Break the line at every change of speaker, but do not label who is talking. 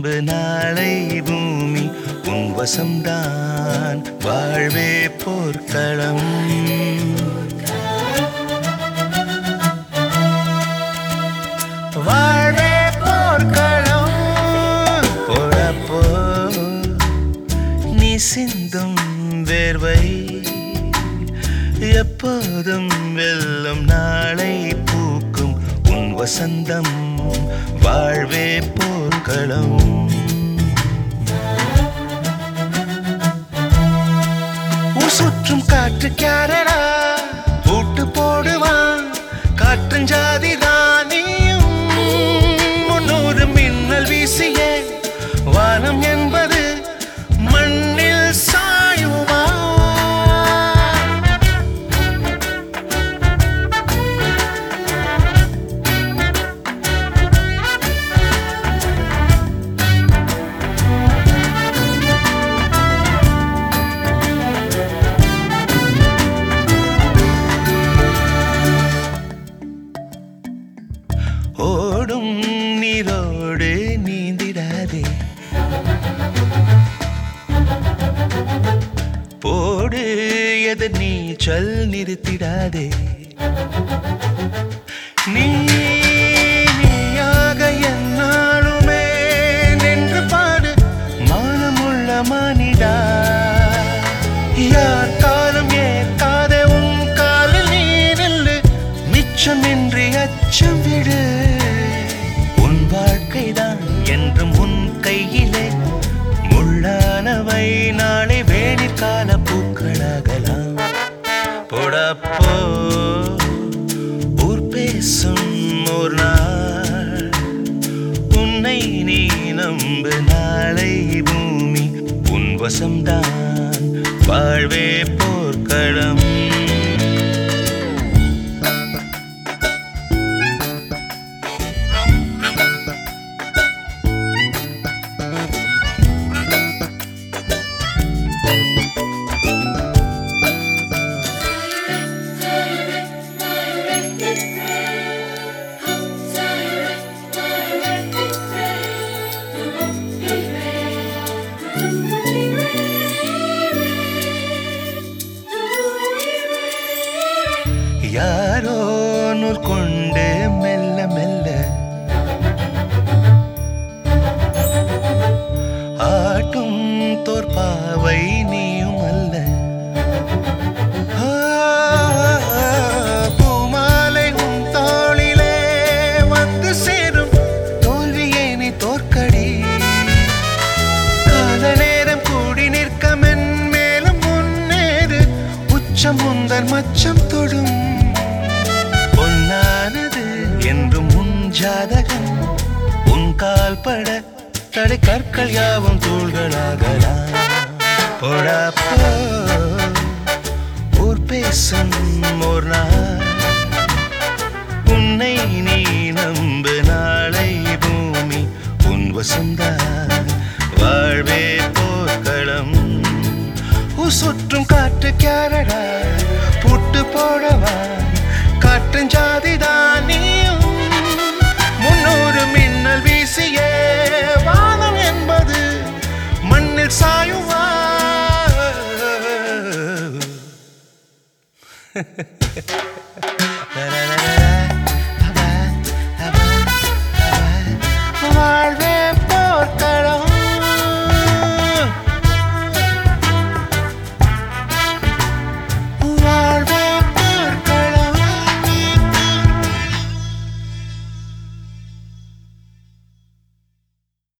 நம்பு நாளை பூமி உன் வசம்தான் வாழ்வே போர்க்களம் வாழ்வே போர்க்களம் போடப்போ நீ சிந்தும் வேர்வை எப்போதும் வெல்லும் நாளை பூக்கும் உன் வசந்தம் வாழ்வே போர்க்களம் ஊர் சுற்றும் காற்று கேரடா பூட்டு போடுவான் காற்றின் ஜாதி தானியும் முன்னூறு மின்னல் வீசியே வானம் என்பது மண்ணில் சாயுமா ஓடும் நீரோடு நீந்திடாதே போடு எதிர் நீச்சல் நிறுத்திடாதே நீ நீயாக என்னாலுமே நின்று பாடு மானமுள்ள மானிடா யார் காலம் ஏற்காத உன் காலில் நீ நில்லு மிச்சமின்றி அச்சம் விடு உன் வாழ்க்கைதான் என்றும் உன் கையிலே முள்ளானவை நாளை வேணிற்கால பூக்களாகலாம் போடப்போ ஊர் பேசும் ஒரு நாள் உன்னை நீ நம்பு நாளை பூமி உன் வசம்தான் வாழ்வே போர்க்களம் யாரோ நூல் கொண்டு மெல்ல மெல்ல ஆட்டும் தோற்பாவை நீயும் அல்ல ஆ, பூமாலை உன் தோளிலே வந்து சேரும் தோல்வியை நீ தோற்கடி கால நேரம் கூடி நிற்க மென் மேலும் முன்னேறு உச்சம் முந்தன் மச்சம் தொடும் பொன்னானது என்றும் உன் ஜாதகம் உன் கால் பட தடை கற்கள் யாவும் தூள்களாகலாம் போடாப்போ ஊர் பேசும் ஒரு நாள் உன்னை நீ நம்பு நாளை பூமி உன் வசந்தான் வாழ்வே போர்க்களம் ஊர் சுற்றும் காற்று கேரடா புட்டு போடவா காற்றின் ஜாதிதான் நீயும் முன்னூறு மின்னல் வீசியே வானம் என்பது மண்ணில் சாயுவா la la la